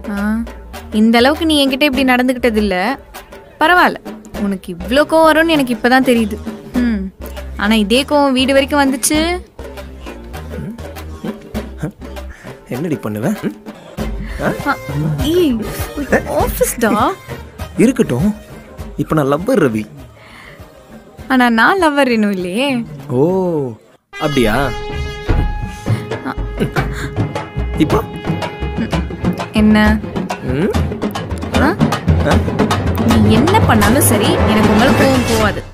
ஆ, இந்த அளவுக்கு நீ என்கிட்ட இப்படி நடந்துக்கிட்டது இல்ல பரவாயில்ல உனக்கு இவ்வளோ கோவம் வரும்னு எனக்கு இப்பதான் தெரியுது ம் ஆனா இதே கோவம் வீடு வரைக்கும் வந்துச்சு என்னடி பண்ணுவேன் ம்? ஆஃபீஸ்டா இருக்கட்டும் இப்போ நான் லவ்வர் ரவி ஆனா நான் லவ்வர் இன்னும் இல்லையே ஓ அப்படியா இப்போ என்ன ம்? ஆ? ஆ? நீ என்ன பண்ணாலும் சரி எனக்கு உங்களுக்கு கோவம் போவாது